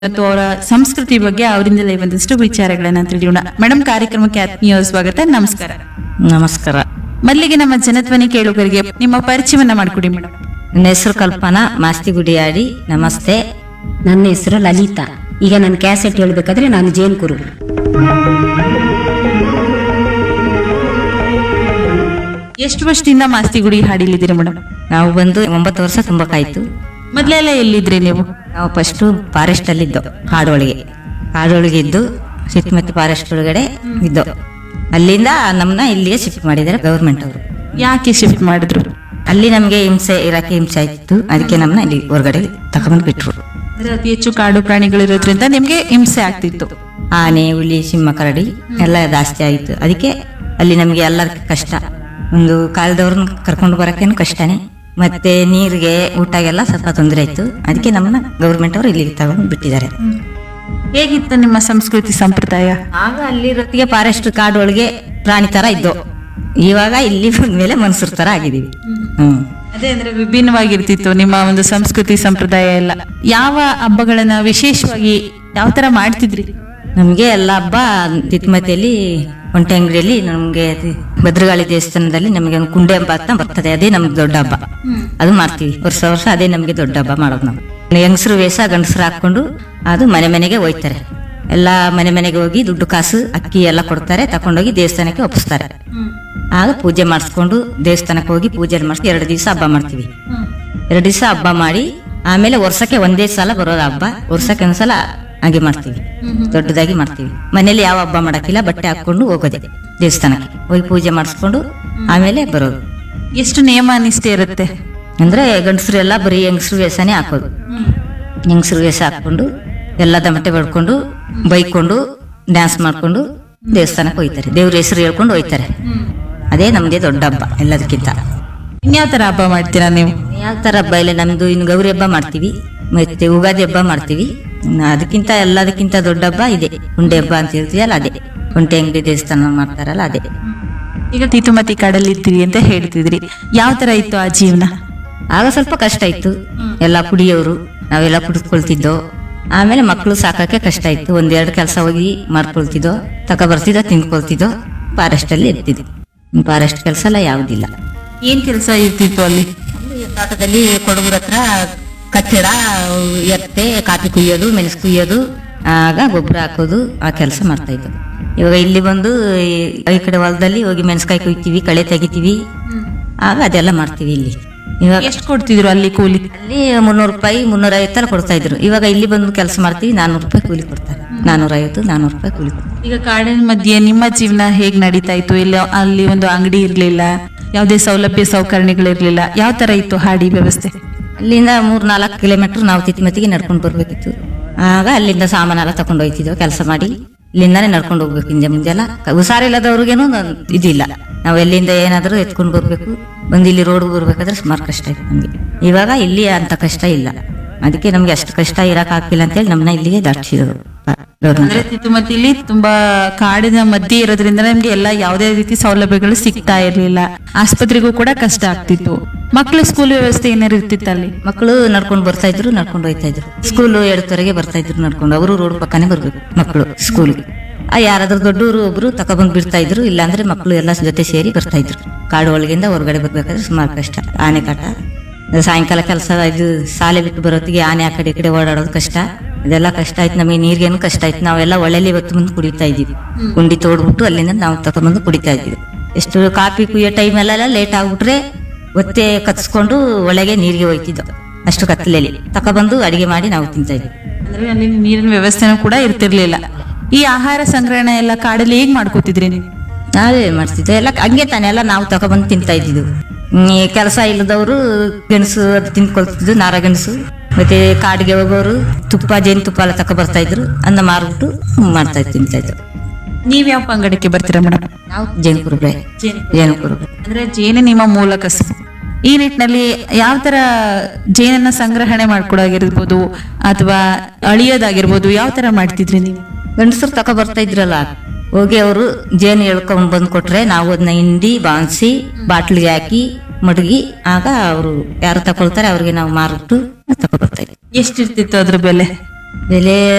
ಮತ್ತು ಅವರ ಸಂಸ್ಕೃತಿ ಬಗ್ಗೆ ಅವರಿಂದಲೇ ಒಂದಷ್ಟು ವಿಚಾರಗಳನ್ನ ತಿಳಿಯೋಣ ಮೇಡಮ್ ಕಾರ್ಯಕ್ರಮಕ್ಕೆ ಆತ್ಮೀಯ ಸ್ವಾಗತ ನಮಸ್ಕಾರ ನಮಸ್ಕಾರ ಮೊದಲಿಗೆ ನಮ್ಮ ಜನಧ್ವನಿ ಕೇಳುಗರಿಗೆ ನಿಮ್ಮ ಪರಿಚಯವನ್ನ ಮಾಡಿಕೊಡಿ ಮೇಡಮ್ ನನ್ನ ಹೆಸರು ಕಲ್ಪನಾ ಮಾಸ್ತಿಗುಡಿಯಾಡಿ ನಮಸ್ತೆ ನನ್ನ ಹೆಸರು ಲಲಿತಾ ಈಗ ನನ್ನ ಕ್ಯಾಸೆಟ್ ಹೇಳ್ಬೇಕಾದ್ರೆ ನಾನು ಜೇನ್ ಕುರು ಎಷ್ಟು ವರ್ಷದಿಂದ ಮಾಸ್ತಿಗುಡಿ ಹಾಡಿಲಿದ್ದೀರಿ ಮೇಡಮ್ ನಾವು ಬಂದು ಒಂಬತ್ತು ವರ್ಷ ತುಂಬಕಾಯ್ತು ಮೊದಲೆಲ್ಲ ಎಲ್ಲಿದ್ರಿ ನೀವು ನಾವು ಫಸ್ಟು ಫಾರೆಸ್ಟ್ ಅಲ್ಲಿದ್ದು ಕಾಡೊಳಗೆ ಕಾಡೊಳಗೆ ಇದ್ದು ಸುತ್ತಮುತ್ತ ಫಾರೆಸ್ಟ್ ಒಳಗಡೆ ಇದ್ದು ಅಲ್ಲಿಂದ ನಮ್ಮನ್ನ ಇಲ್ಲಿಗೆ ಶಿಫ್ಟ್ ಮಾಡಿದ್ದಾರೆ ಗೌರ್ಮೆಂಟ್ ಅವರು ಯಾಕೆ ಶಿಫ್ಟ್ ಮಾಡಿದ್ರು ಅಲ್ಲಿ ನಮಗೆ ಹಿಂಸೆ ಇರಕ್ಕೆ ಹಿಂಸೆ ಆಯ್ತು ಅದಕ್ಕೆ ನಮ್ಮನ್ನ ಇಲ್ಲಿ ಹೊರಗಡೆ ತಗೊಂಡು ಬಿಟ್ರು ಅಂದ್ರೆ ಅತಿ ಹೆಚ್ಚು ಕಾಡು ಪ್ರಾಣಿಗಳಿರೋದ್ರಿಂದ ನಿಮ್ಗೆ ಹಿಂಸೆ ಆಗ್ತಿತ್ತು ಆನೆ ಹುಲಿ ಸಿಂಹ ಕರಡಿ ಎಲ್ಲ ಜಾಸ್ತಿ ಆಯಿತು ಅದಕ್ಕೆ ಅಲ್ಲಿ ನಮಗೆ ಎಲ್ಲದಕ್ಕೆ ಕಷ್ಟ ಒಂದು ಕಾಲದವ್ರನ್ನ ಕರ್ಕೊಂಡು ಬರೋಕ್ಕೇನು ಕಷ್ಟನೇ ಮತ್ತೆ ನೀರಿಗೆ ಊಟಗೆಲ್ಲ ಸ್ವಲ್ಪ ತೊಂದರೆ ಆಯ್ತು ಅದಕ್ಕೆ ನಮ್ಮನ್ನ ಗೌರ್ಮೆಂಟ್ ಅವರು ಇಲ್ಲಿಗೆ ತಗೊಂಡು ಬಿಟ್ಟಿದ್ದಾರೆ ಹೇಗಿತ್ತು ನಿಮ್ಮ ಸಂಸ್ಕೃತಿ ಸಂಪ್ರದಾಯ ಆಗ ಅಲ್ಲಿರೋತ್ತಿಗೆ ಫಾರೆಸ್ಟ್ ಕಾಡೊಳಗೆ ಪ್ರಾಣಿ ತರ ಇದ್ದು ಇವಾಗ ಇಲ್ಲಿ ಬಂದ್ಮೇಲೆ ಮನ್ಸೂರ್ ತರ ಆಗಿದೀವಿ ಹ್ಮ್ ಅದೇ ಅಂದ್ರೆ ವಿಭಿನ್ನವಾಗಿರ್ತಿತ್ತು ನಿಮ್ಮ ಒಂದು ಸಂಸ್ಕೃತಿ ಸಂಪ್ರದಾಯ ಎಲ್ಲ ಯಾವ ಹಬ್ಬಗಳನ್ನ ವಿಶೇಷವಾಗಿ ಯಾವ ತರ ಮಾಡ್ತಿದ್ರಿ ನಮ್ಗೆ ಎಲ್ಲ ಹಬ್ಬ ತಿತ್ಮತಿಯಲ್ಲಿ ಒಂಟೆ ಅಂಗಡಿಯಲ್ಲಿ ನಮ್ಗೆ ಅದು ಭದ್ರಗಾಳಿ ದೇವಸ್ಥಾನದಲ್ಲಿ ನಮಗೆ ಒಂದು ಕುಂಡೆ ಹಬ್ಬ ಅಂತ ಬರ್ತದೆ ಅದೇ ನಮ್ಗೆ ದೊಡ್ಡ ಹಬ್ಬ ಅದು ಮಾಡ್ತೀವಿ ವರ್ಷ ವರ್ಷ ಅದೇ ನಮ್ಗೆ ದೊಡ್ಡ ಹಬ್ಬ ಮಾಡೋದು ನಾವು ಹೆಂಗಸರು ವೇಷ ಗಂಡಸರು ಹಾಕೊಂಡು ಅದು ಮನೆ ಮನೆಗೆ ಹೋಯ್ತಾರೆ ಎಲ್ಲ ಮನೆ ಮನೆಗೆ ಹೋಗಿ ದುಡ್ಡು ಕಾಸು ಅಕ್ಕಿ ಎಲ್ಲ ಕೊಡ್ತಾರೆ ತಕೊಂಡೋಗಿ ದೇವಸ್ಥಾನಕ್ಕೆ ಒಪ್ಪಿಸ್ತಾರೆ ಆಗ ಪೂಜೆ ಮಾಡಿಸ್ಕೊಂಡು ದೇವಸ್ಥಾನಕ್ಕೆ ಹೋಗಿ ಪೂಜೆ ಮಾಡಿಸಿ ಎರಡು ದಿವಸ ಹಬ್ಬ ಮಾಡ್ತೀವಿ ಎರಡು ದಿವಸ ಹಬ್ಬ ಮಾಡಿ ಆಮೇಲೆ ವರ್ಷಕ್ಕೆ ಒಂದೇ ಸಲ ಬರೋದು ಹಬ್ಬ ವರ್ಷಕ್ಕೆ ಒಂದ್ಸಲ ಹಾಗೆ ಮಾಡ್ತೀವಿ ದೊಡ್ಡದಾಗಿ ಮಾಡ್ತೀವಿ ಮನೇಲಿ ಯಾವ ಹಬ್ಬ ಮಾಡಕ್ಕಿಲ್ಲ ಬಟ್ಟೆ ಹಾಕೊಂಡು ಹೋಗೋದೆ ದೇವಸ್ಥಾನಕ್ಕೆ ಹೋಗಿ ಪೂಜೆ ಮಾಡಿಸ್ಕೊಂಡು ಆಮೇಲೆ ಬರೋದು ಎಷ್ಟು ನಿಯಮ ನಿಷ್ಠೆ ಇರುತ್ತೆ ಅಂದ್ರೆ ಗಂಡಸರು ಎಲ್ಲ ಬರೀ ಹೆಂಗಸರು ವೇಷನೇ ಹಾಕೋದು ಹೆಂಗಸರು ವೇಷ ಹಾಕೊಂಡು ಎಲ್ಲ ದಮಟೆ ಬಡ್ಕೊಂಡು ಬೈಕೊಂಡು ಡ್ಯಾನ್ಸ್ ಮಾಡ್ಕೊಂಡು ದೇವಸ್ಥಾನಕ್ಕೆ ಹೋಯ್ತಾರೆ ದೇವ್ರ ಹೆಸರು ಹೇಳ್ಕೊಂಡು ಹೋಯ್ತಾರೆ ಅದೇ ನಮ್ದೇ ದೊಡ್ಡ ಹಬ್ಬ ಎಲ್ಲದಕ್ಕಿಂತ ಇನ್ಯಾವ ತರ ಹಬ್ಬ ಮಾಡ್ತೀರಾ ನೀವು ಯಾವ ತರ ಹಬ್ಬ ಇಲ್ಲ ನಮ್ದು ಇನ್ನು ಗೌರಿ ಹಬ್ಬ ಮಾಡ್ತೀವಿ ಮತ್ತೆ ಯುಗಾದಿ ಹಬ್ಬ ಮಾಡ್ತೀವಿ ಇನ್ನು ಅದಕ್ಕಿಂತ ಎಲ್ಲದಕ್ಕಿಂತ ದೊಡ್ಡ ಹಬ್ಬ ಇದೆ ಉಂಡೆ ಹಬ್ಬ ಅಂತ ಹೇಳ್ತೀವಲ್ಲ ಅದೇ ಒಂಟೆ ಅಂಗಡಿ ದೇವಸ್ಥಾನ ಮಾಡ್ತಾರಲ್ಲ ಅದೇ ಈಗ ತಿತುಮತಿ ಕಾಡಲ್ಲಿ ಇದ್ದೀರಿ ಅಂತ ಹೇಳ್ತಿದ್ರಿ ಯಾವ ತರ ಇತ್ತು ಆ ಜೀವನ ಆಗ ಸ್ವಲ್ಪ ಕಷ್ಟ ಇತ್ತು ಎಲ್ಲ ಕುಡಿಯೋರು ನಾವೆಲ್ಲ ಕುಡಿದ್ಕೊಳ್ತಿದ್ದೋ ಆಮೇಲೆ ಮಕ್ಕಳು ಸಾಕಕ್ಕೆ ಕಷ್ಟ ಇತ್ತು ಒಂದೆರಡು ಕೆಲಸ ಹೋಗಿ ಮಾಡ್ಕೊಳ್ತಿದ್ದೋ ತಕ ಬರ್ತಿದ್ದೋ ತಿಂದ್ಕೊಳ್ತಿದ್ದೋ ಫಾರೆಸ್ಟ್ ಅಲ್ಲಿ ಇರ್ತಿದ್ವಿ ಫಾರೆಸ್ಟ್ ಕೆಲಸ ಎಲ್ಲ ಯಾವುದಿಲ್ಲ ಏನ್ ಕೆಲಸ ಇರ್ತಿತ್ತು ಅಲ್ಲಿ ತೋಟದಲ್ಲಿ ಕೊಡಗುರ ಹತ್ರ ಕಚ್ಚಡ ಎತ್ತೆ ಕಾಫಿ ಕುಯ್ಯೋದು ಮೆಣಸು ಕುಯ್ಯೋದು ಆಗ ಗೊಬ್ಬರ ಹಾಕೋದು ಆ ಕೆಲಸ ಮಾಡ್ತಾ ಇದ್ದು ಇವಾಗ ಇಲ್ಲಿ ಬಂದು ಈ- ಈ ಕಡೆ ಹೊಲದಲ್ಲಿ ಹೋಗಿ ಮೆಣಸ್ಕಾಯಿ ಕುಯ್ತೀವಿ ಕಳೆ ತೆಗಿತೀವಿ ಆಗ ಅದೆಲ್ಲ ಮಾಡ್ತೀವಿ ಇಲ್ಲಿ ಇವಾಗ ಎಷ್ಟು ಕೊಡ್ತಿದ್ರು ಅಲ್ಲಿ ಕೂಲಿ ಅಲ್ಲಿ ಮುನ್ನೂರು ರೂಪಾಯಿ ಮುನ್ನೂರ ಐವತ್ತರ ಕೊಡ್ತಾ ಇದ್ರು ಇವಾಗ ಇಲ್ಲಿ ಬಂದು ಕೆಲಸ ಮಾಡ್ತೀವಿ ನಾನ್ನೂರು ರೂಪಾಯಿ ಕೂಲಿ ಕೊಡ್ತಾರೆ ನಾನ್ನೂರ ಐವತ್ತು ನಾನ್ನೂರು ರೂಪಾಯಿ ಕೂಲಿ ಕೊಡ್ತಾರೆ ಈಗ ಕಾಡಿನ ಮಧ್ಯೆ ನಿಮ್ಮ ಜೀವನ ಹೇಗ್ ನಡೀತಾ ಇತ್ತು ಇಲ್ಲ ಅಲ್ಲಿ ಒಂದು ಅಂಗಡಿ ಇರ್ಲಿಲ್ಲ ಯಾವುದೇ ಸೌಲಭ್ಯ ಸೌಕರ್ಯಗಳಿರ್ಲಿಲ್ಲ ಯಾವ ತರ ಇತ್ತು ಹಾಡಿ ವ್ಯವಸ್ಥೆ ಅಲ್ಲಿಂದ ಮೂರ್ ನಾಲ್ಕು ಕಿಲೋಮೀಟರ್ ನಾವು ತಿತ್ಮತಿಗೆ ನಡ್ಕೊಂಡು ಬರ್ಬೇಕಿತ್ತು ಆಗ ಅಲ್ಲಿಂದ ಸಾಮಾನೆಲ್ಲ ತಗೊಂಡು ಹೋಯ್ತಿದ್ವು ಕೆಲಸ ಮಾಡಿ ಇಲ್ಲಿಂದಾನೆ ನಡ್ಕೊಂಡು ಹೋಗ್ಬೇಕು ಹಿಂದೆ ಮುಂದೆಲ್ಲ ಕ- ಹುಷಾರಿಲ್ಲದವ್ರಿಗೇನು ನ- ಇದಿಲ್ಲ ನಾವು ಎಲ್ಲಿಂದ ಏನಾದರೂ ಎತ್ಕೊಂಡು ಬರ್ಬೇಕು ಬಂದು ಇಲ್ಲಿ ರೋಡ್ ಬರ್ಬೇಕಾದ್ರೆ ಸುಮಾರು ಕಷ್ಟ ಇತ್ತು ನಮಗೆ ಇವಾಗ ಇಲ್ಲಿ ಅಂತ ಕಷ್ಟ ಇಲ್ಲ ಅದಕ್ಕೆ ನಮ್ಗೆ ಅಷ್ಟು ಕಷ್ಟ ಇರಕ್ ಆಗ್ತಿಲ್ಲ ಅಂತೇಳಿ ನಮ್ಮನ್ನ ಇಲ್ಲಿಗೆ ದಾಟಿಸಿದ್ರು ಗೌರ್ಮೆಂಟ್ ಅಂದ್ರೆ ತಿತುಮತಿಲಿ ತುಂಬಾ ಕಾಡಿನ ಮಧ್ಯೆ ಇರೋದ್ರಿಂದ ನಮ್ಗೆ ಎಲ್ಲ ಯಾವುದೇ ರೀತಿ ಸೌಲಭ್ಯಗಳು ಸಿಗ್ತಾ ಇರ್ಲಿಲ್ಲ ಆಸ್ಪತ್ರೆಗೂ ಕೂಡ ಕಷ್ಟ ಆಗ್ತಿತ್ತು ಮಕ್ಕಳ ಸ್ಕೂಲ್ ವ್ಯವಸ್ಥೆ ಏನಾರು ಇರ್ತಿತ್ತು ಅಲ್ಲಿ ಮಕ್ಕಳು ನಡ್ಕೊಂಡು ಬರ್ತಾ ಇದ್ರು ನಡ್ಕೊಂಡು ಹೋಯ್ತಾ ಇದ್ರು ಸ್ಕೂಲ್ ಎರಡುವರೆಗೆ ಬರ್ತಾ ಇದ್ರು ನಡ್ಕೊಂಡು ಅವರು ರೋಡ್ ಪಕ್ಕನೇ ಬರ್ಬೇಕು ಮಕ್ಕಳು ಸ್ಕೂಲ್ಗೆ ಆ ಯಾರಾದ್ರೂ ದೊಡ್ಡವರು ಒಬ್ರು ತಕೊಬಂದ್ ಬಿಡ್ತಾ ಇದ್ರು ಇಲ್ಲಾಂದ್ರೆ ಮಕ್ಕಳು ಎಲ್ಲ ಜೊತೆ ಸೇರಿ ಬರ್ತಾ ಇದ್ರು ಕಾಡು ಒಳಗಿಂದ ಹೊರಗಡೆ ಬರ್ಬೇಕಾದ್ರೆ ಸುಮಾರು ಕಷ್ಟ ಆನೆ ಕಾಟ ಸಾಯಂಕಾಲ ಕೆಲಸ ಇದು ಶಾಲೆ ಬಿಟ್ಟು ಬರೋತ್ತಿಗೆ ಆನೆ ಆ ಕಡೆ ಈ ಕಡೆ ಓಡಾಡೋದು ಕಷ್ಟ ಇದೆಲ್ಲ ಕಷ್ಟ ಆಯ್ತು ನಮಗೆ ನೀರಿಗೇನು ಕಷ್ಟ ಆಯ್ತು ನಾವೆಲ್ಲ ಒಳ್ಳೆಲಿ ಇವತ್ತು ಮುಂದೆ ಕುಡಿತಾ ಇದ್ದೀವಿ ಗುಂಡಿ ತೋಡ್ಬಿಟ್ಟು ಅಲ್ಲಿಂದ ನಾವು ತಗೊಂಬಂದು ಕುಡಿತಾ ಇದ್ದೀವಿ ಎಷ್ಟು ಕಾಫಿ ಕುಯ್ಯೋ ಟೈಮಲ್ಲೆಲ್ಲ ಲೇಟ್ ಆಗ್ಬಿಟ್ರೆ ಒತ್ತೆ ಕತ್ಸ್ಕೊಂಡು ಒಳಗೆ ನೀರಿಗೆ ಹೋಯ್ತಿದ್ದೋ ಅಷ್ಟು ಕತ್ತಲೆಯಲ್ಲಿ ತಕೊಬಂದು ಅಡಿಗೆ ಮಾಡಿ ನಾವು ತಿಂತಾ ಇದ್ವಿ ಅಂದ್ರೆ ಅಲ್ಲಿ ನೀರಿನ ವ್ಯವಸ್ಥೆನೂ ಕೂಡ ಇರ್ತಿರ್ಲಿಲ್ಲ ಈ ಆಹಾರ ಸಂಗ್ರಹಣೆ ಎಲ್ಲ ಕಾಡಲ್ಲಿ ಹೇಗ್ ಮಾಡ್ಕೋತಿದ್ರಿ ನೀವು ನಾವೇ ಮಾಡ್ತಿದ್ದೆ ಎಲ್ಲ ಹಂಗೆ ತಾನೆ ಎಲ್ಲ ನಾವು ತಗೊಬಂದು ತಿಂತಾ ಇದ್ದಿದ್ದು ಕೆಲಸ ಇಲ್ಲದವರು ಗೆಣಸು ಅದು ತಿಂದ್ಕೊಳ್ತಿದ್ದು ನಾರ ಗೆಣಸು ಮತ್ತೆ ಕಾಡಿಗೆ ಹೋಗೋರು ತುಪ್ಪ ಜೇನು ತುಪ್ಪ ಎಲ್ಲ ತಕೊ ಬರ್ತಾ ಇದ್ರು ಅನ್ನ ಮಾರ್ಬಿಟ್ಟು ಮಾಡ್ತಾ ಇದ್ದು ತಿಂತಾ ಇದ್ರು ನೀವ್ ಯಾವ ಪಂಗಡಕ್ಕೆ ಬರ್ತೀರಾ ಮೇಡಮ್ ನಾವು ಜೇನು ಕುರುಬ್ರೆ ಜೇನು ಕುರುಬ್ರೆ ಅಂದ್ರೆ ಜೇನು ನಿಮ್ಮ ಮೂಲ ಕಸಬು ಈ ನಿಟ್ಟಿನಲ್ಲಿ ಯಾವ ತರ ಜೇನನ್ನ ಸಂಗ್ರಹಣೆ ಮಾಡ್ಕೊಡೋಗಿರ್ಬೋದು ಅಥವಾ ಅಳಿಯೋದಾಗಿರ್ಬೋದು ಯಾವ ತರ ಮಾಡ್ತಿದ್ರಿ ನೀವು ಗಂಡಸರು ತಕೊ ಬರ್ತಾ ಇದ್ರಲ್ಲ ಹೋಗಿ ಅವರು ಜೇನು ಎಳ್ಕೊಂಡ್ ಬಂದು ಕೊಟ್ರೆ ನಾವು ಅದನ್ನ ಹಿಂಡಿ ಬಾನ್ಸಿ ಬಾಟ್ಲಿಗೆ ಹಾಕಿ ಮಡಗಿ ಆಗ ಅವರು ಯಾರು ತಕೊಳ್ತಾರೆ ಅವ್ರಿಗೆ ನಾವು ಮಾರ್ಬಿಟ್ಟು ತಕೊ ಬರ್ತಾ ಇದ್ವಿ ಎಷ್ಟಿರ್ತಿತ್ತು ಅದ್ರ ಬೆಲೆ ಬೆಲೆ